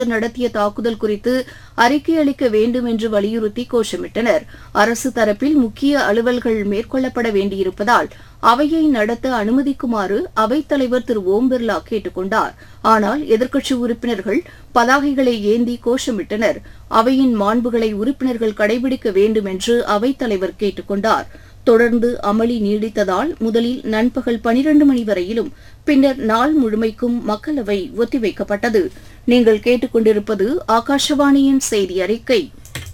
நடத்திய தாக்குதல் குறித்து அறிக்கை அளிக்க வேண்டும் என்று வலியுறுத்தி கோஷமிட்டனர் அரசு தரப்பில் முக்கிய அலுவல்கள் மேற்கொள்ளப்பட வேண்டியிருப்பதால் அவையை நடத்த அனுமதிக்குமாறு அவைத்தலைவர் திரு ஓம் பிர்லா கேட்டுக் கொண்டார் ஆனால் எதிர்க்கட்சி உறுப்பினர்கள் பதாகைகளை ஏந்தி கோஷமிட்டனர் அவையின் மாண்புகளை உறுப்பினர்கள் கடைபிடிக்க வேண்டும் என்று அவைத்தலைவர் கேட்டுக் கொண்டார் தொடர்ந்து அமளி நீடித்ததால் முதலில் நண்பகல் பனிரண்டு மணி வரையிலும் பின்னர் நாள் முழுமைக்கும் மக்களவை ஒத்திவைக்கப்பட்டது நீங்கள் கேட்டுக்கொண்டிருப்பது ஆகாஷவாணியின் செய்தி அறிக்கை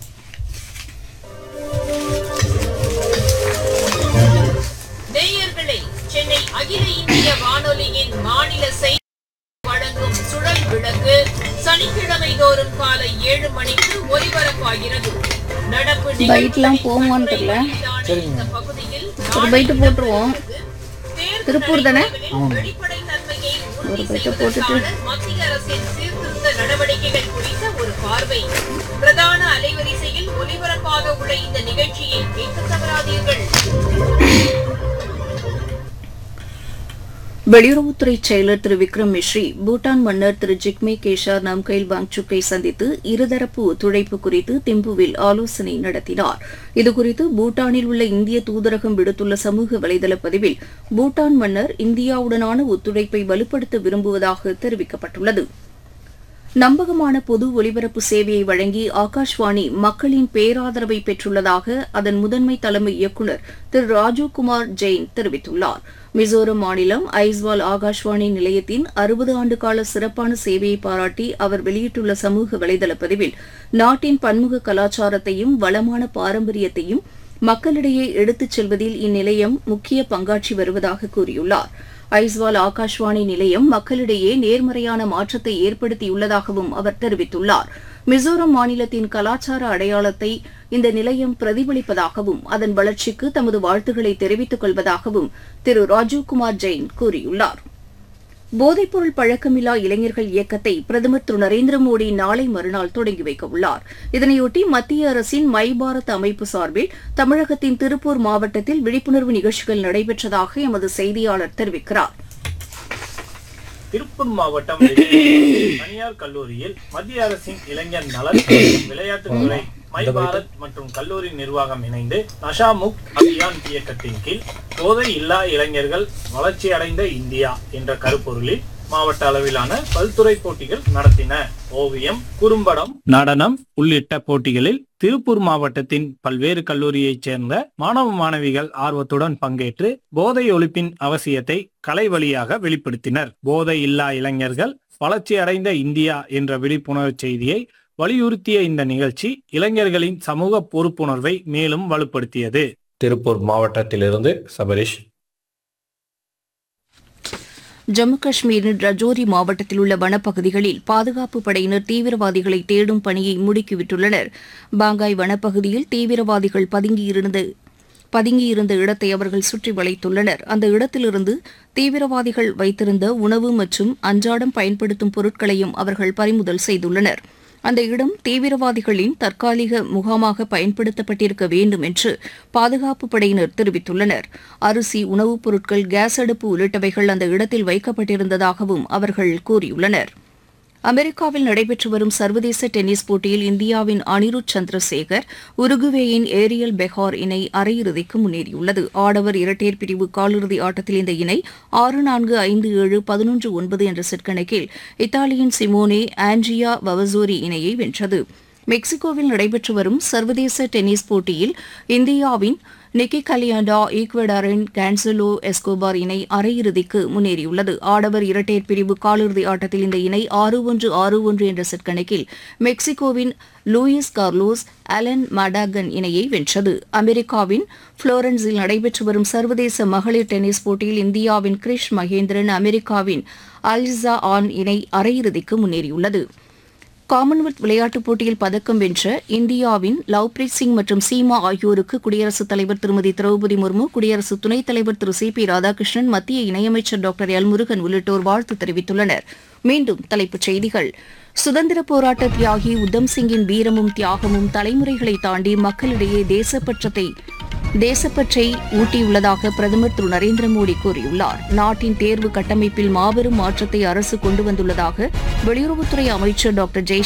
நேயர்களே சென்னை அகில இந்திய வானொலியின் மாநில செய்தி வழங்கும் சுழல் விளக்கு சனிக்கிழமை தோறும் காலை ஏழு மணிக்கு ஒலிபரப்பாகிறது நடப்பு பைட்லாம் போகுமான்னு தெரியல. நிகழ்ச்சிகளின் இந்த பகுதியில் ஒரு பைட்டு போட்டுருவோம் தேர்தல் திருப்பூர் தானே? நடைமுறைகளில் வெளிப்படைத்தன்மையை உறுதி ஒரு பைட்டை போட்டுட்டு. செய்வதற்கான மத்திய அரசின் சீர்திருத்த நடவடிக்கைகள் குறித்த ஒரு பார்வை பிரதான அலைவரிசையில் ஒலிபரப்பாக உள்ள இந்த நிகழ்ச்சியை கேட்க தவறாதீர்கள் வெளியுறவுத்துறை செயலர் திரு விக்ரம் மிஸ்ரி பூட்டான் மன்னர் திரு ஜிக்மே கேஷார் நம்கைல் வாங்சுக்கை சந்தித்து இருதரப்பு ஒத்துழைப்பு குறித்து திம்புவில் ஆலோசனை நடத்தினார் இதுகுறித்து பூட்டானில் உள்ள இந்திய தூதரகம் விடுத்துள்ள சமூக வலைதள பதிவில் பூட்டான் மன்னர் இந்தியாவுடனான ஒத்துழைப்பை வலுப்படுத்த விரும்புவதாக தெரிவிக்கப்பட்டுள்ளது நம்பகமான பொது ஒலிபரப்பு சேவையை வழங்கி ஆகாஷ்வாணி மக்களின் பேராதரவை பெற்றுள்ளதாக அதன் முதன்மை தலைமை இயக்குநர் திரு ராஜீவ்குமார் ஜெயின் தெரிவித்துள்ளார் மிசோரம் மாநிலம் ஐஸ்வால் ஆகாஷ்வாணி நிலையத்தின் அறுபது ஆண்டுகால சிறப்பான சேவையை பாராட்டி அவர் வெளியிட்டுள்ள சமூக வலைதள பதிவில் நாட்டின் பன்முக கலாச்சாரத்தையும் வளமான பாரம்பரியத்தையும் மக்களிடையே எடுத்துச் செல்வதில் இந்நிலையம் முக்கிய பங்காற்றி வருவதாக கூறியுள்ளார் ஐஸ்வால் ஆகாஷ்வாணி நிலையம் மக்களிடையே நேர்மறையான மாற்றத்தை ஏற்படுத்தியுள்ளதாகவும் அவர் தெரிவித்துள்ளார் மிசோரம் மாநிலத்தின் கலாச்சார அடையாளத்தை இந்த நிலையம் பிரதிபலிப்பதாகவும் அதன் வளர்ச்சிக்கு தமது வாழ்த்துக்களை தெரிவித்துக் கொள்வதாகவும் திரு ராஜீவ்குமார் ஜெயின் கூறியுள்ளார் போதைப்பொருள் பழக்கமில்லா இளைஞர்கள் இயக்கத்தை பிரதமர் திரு நரேந்திர மோடி நாளை மறுநாள் தொடங்கி வைக்க உள்ளார் இதனையொட்டி மத்திய அரசின் மை பாரத் அமைப்பு சார்பில் தமிழகத்தின் திருப்பூர் மாவட்டத்தில் விழிப்புணர்வு நிகழ்ச்சிகள் நடைபெற்றதாக எமது செய்தியாளர் தெரிவிக்கிறார் திருப்பூர் மாவட்டம் வெளியில் தனியார் கல்லூரியில் மத்திய அரசின் இளைஞர் நலன் மற்றும் விளையாட்டுத்துறை மை பாரத் மற்றும் கல்லூரி நிர்வாகம் இணைந்து நஷா முக் அபியான் இயக்கத்தின் கீழ் போதை இல்லா இளைஞர்கள் வளர்ச்சி அடைந்த இந்தியா என்ற கருப்பொருளில் மாவட்ட அளவிலான பல்துறை போட்டிகள் நடத்தின ஓவியம் குறும்படம் நடனம் உள்ளிட்ட போட்டிகளில் திருப்பூர் மாவட்டத்தின் பல்வேறு கல்லூரியைச் சேர்ந்த மாணவ மாணவிகள் ஆர்வத்துடன் பங்கேற்று போதை ஒழிப்பின் அவசியத்தை கலை வழியாக வெளிப்படுத்தினர் போதை இல்லா இளைஞர்கள் வளர்ச்சி அடைந்த இந்தியா என்ற விழிப்புணர்வு செய்தியை வலியுறுத்திய இந்த நிகழ்ச்சி இளைஞர்களின் சமூக பொறுப்புணர்வை மேலும் வலுப்படுத்தியது திருப்பூர் மாவட்டத்திலிருந்து சபரிஷ் ஜம்மு காஷ்மீரின் ரஜோரி மாவட்டத்தில் உள்ள வனப்பகுதிகளில் பாதுகாப்பு படையினர் தீவிரவாதிகளை தேடும் பணியை முடுக்கிவிட்டுள்ளனர் பாங்காய் வனப்பகுதியில் தீவிரவாதிகள் பதுங்கியிருந்த பதுங்கியிருந்த இடத்தை அவர்கள் சுற்றி வளைத்துள்ளனர் அந்த இடத்திலிருந்து தீவிரவாதிகள் வைத்திருந்த உணவு மற்றும் அன்றாடம் பயன்படுத்தும் பொருட்களையும் அவர்கள் பறிமுதல் செய்துள்ளனர் அந்த இடம் தீவிரவாதிகளின் தற்காலிக முகாமாக பயன்படுத்தப்பட்டிருக்க வேண்டும் என்று பாதுகாப்பு படையினர் தெரிவித்துள்ளனர் அரிசி உணவுப் பொருட்கள் கேஸ் அடுப்பு உள்ளிட்டவைகள் அந்த இடத்தில் வைக்கப்பட்டிருந்ததாகவும் அவர்கள் கூறியுள்ளனர் அமெரிக்காவில் நடைபெற்று வரும் சர்வதேச டென்னிஸ் போட்டியில் இந்தியாவின் அனிருத் சந்திரசேகர் உருகுவேயின் ஏரியல் பெஹார் இணை அரையிறுதிக்கு முன்னேறியுள்ளது ஆடவர் இரட்டையர் பிரிவு காலிறுதி ஆட்டத்தில் இந்த இணை ஆறு நான்கு ஐந்து ஏழு பதினொன்று ஒன்பது என்ற செட் கணக்கில் இத்தாலியின் சிமோனே ஆண்ட்ரியா வவசோரி இணையை வென்றது மெக்சிகோவில் நடைபெற்று வரும் சர்வதேச டென்னிஸ் போட்டியில் இந்தியாவின் நிக்கி கலியாண்டா ஈக்வடாரின் கேன்சலோ எஸ்கோபார் இணை அரையிறுதிக்கு முன்னேறியுள்ளது ஆடவர் இரட்டையர் பிரிவு காலிறுதி ஆட்டத்தில் இந்த இணை ஆறு ஒன்று ஆறு ஒன்று என்ற செட் கணக்கில் மெக்சிகோவின் லூயிஸ் கார்லோஸ் அலன் மடாகன் இணையை வென்றது அமெரிக்காவின் புளோரன்ஸில் நடைபெற்று வரும் சர்வதேச மகளிர் டென்னிஸ் போட்டியில் இந்தியாவின் கிரிஷ் மகேந்திரன் அமெரிக்காவின் அல்ஜா ஆன் இணை அரையிறுதிக்கு முன்னேறியுள்ளது காமன்வெல்த் விளையாட்டுப் போட்டியில் பதக்கம் வென்ற இந்தியாவின் லவ்பிரீத் சிங் மற்றும் சீமா ஆகியோருக்கு குடியரசுத் தலைவர் திருமதி திரௌபதி முர்மு குடியரசு துணைத் தலைவர் திரு சி பி ராதாகிருஷ்ணன் மத்திய இணையமைச்சர் டாக்டர் எல் முருகன் உள்ளிட்டோர் வாழ்த்து தெரிவித்துள்ளனர் மீண்டும் தலைப்புச் செய்திகள் சுதந்திர போராட்ட தியாகி உத்தம் சிங்கின் வீரமும் தியாகமும் தலைமுறைகளை தாண்டி மக்களிடையே தேசப்பற்றத்தை தேசப்பற்றை ஊட்டியுள்ளதாக பிரதமர் திரு நரேந்திர மோடி கூறியுள்ளார் நாட்டின் தேர்வு கட்டமைப்பில் மாபெரும் மாற்றத்தை அரசு கொண்டு வந்துள்ளதாக வெளியுறவுத்துறை அமைச்சர் டாக்டர் ஜெய்